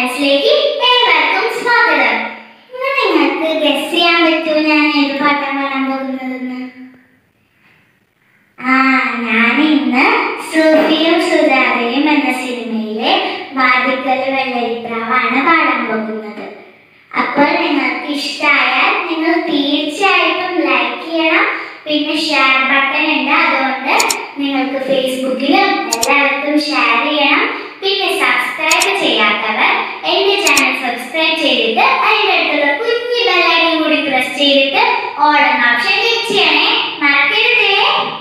ബാലൻസിലേക്ക് ഏവർക്കും സ്വാഗതം ഇന്ന് നിങ്ങൾക്ക് ഗസ് ചെയ്യാൻ പറ്റുമോ ഞാൻ ഏത് പാട്ടാണ് പാടാൻ പോകുന്നതെന്ന് ആ ഞാൻ ഇന്ന് സൂഫിയും സുധാകയും എന്ന സിനിമയിലെ വാദിക്കൽ വെള്ളരിപ്രാവാണ് പാടാൻ പോകുന്നത് അപ്പോൾ നിങ്ങൾക്ക് ഇഷ്ടമായാൽ നിങ്ങൾ തീർച്ചയായിട്ടും ലൈക്ക് ചെയ്യണം പിന്നെ ഷെയർ ബട്ടൺ ഉണ്ട് അതുകൊണ്ട് നിങ്ങൾക്ക് ഫേസ്ബുക്കിലും എല്ലാവർക്കും ഷെയർ ചെയ്യണം പിന്നെ സബ്സ്ക്രൈബ് ചെയ്യാത്തവർ എന്റെ ചാനൽ സബ്സ്ക്രൈബ് ചെയ്തിട്ട് അതിൻ്റെ അടുത്തുള്ള കുഞ്ഞു ബെല്ലൈക്കൺ കൂടി പ്രസ് ചെയ്തിട്ട് ഓൾ എന്ന ഓപ്ഷൻ ക്ലിക്ക് ചെയ്യണേ മറക്കരുതേ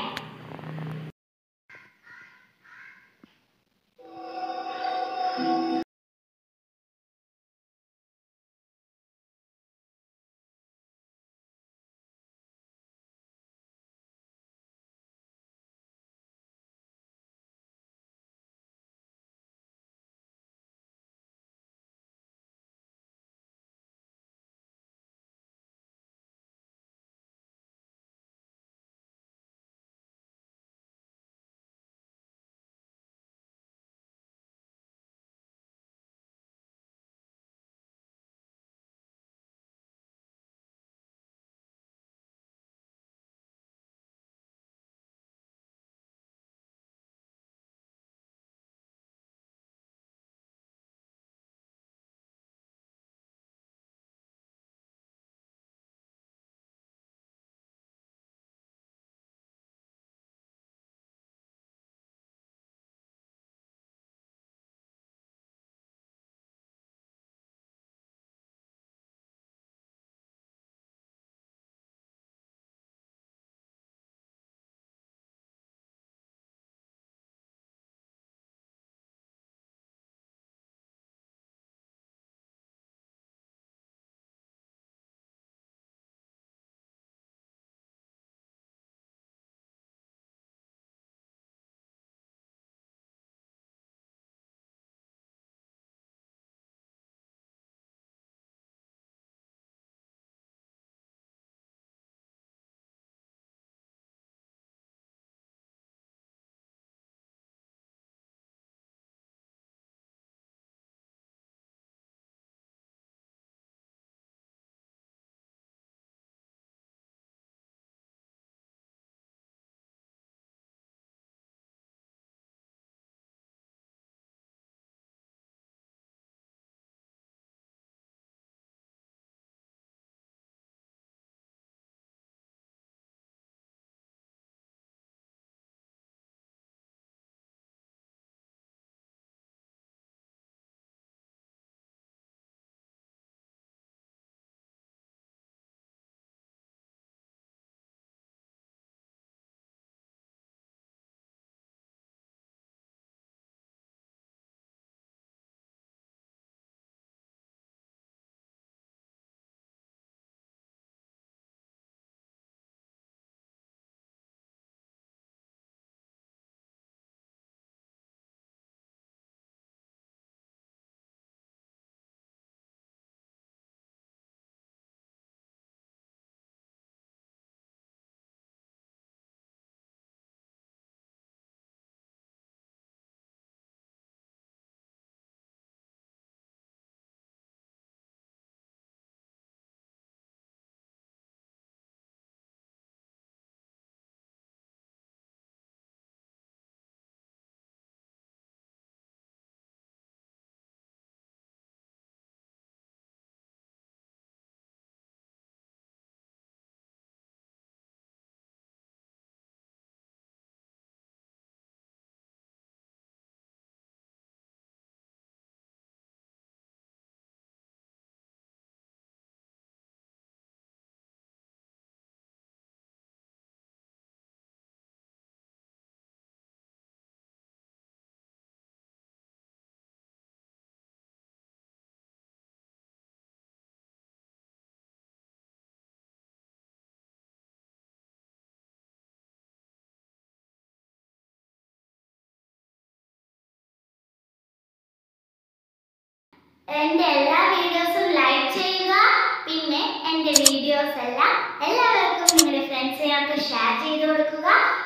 എന്റെ എല്ലാ വീഡിയോസും ലൈക്ക് ചെയ്യുക പിന്നെ എന്റെ വീഡിയോസ് എല്ലാം എല്ലാവർക്കും നിങ്ങളുടെ ഫ്രണ്ട്സിനൊക്കെ ഷെയർ ചെയ്ത് കൊടുക്കുക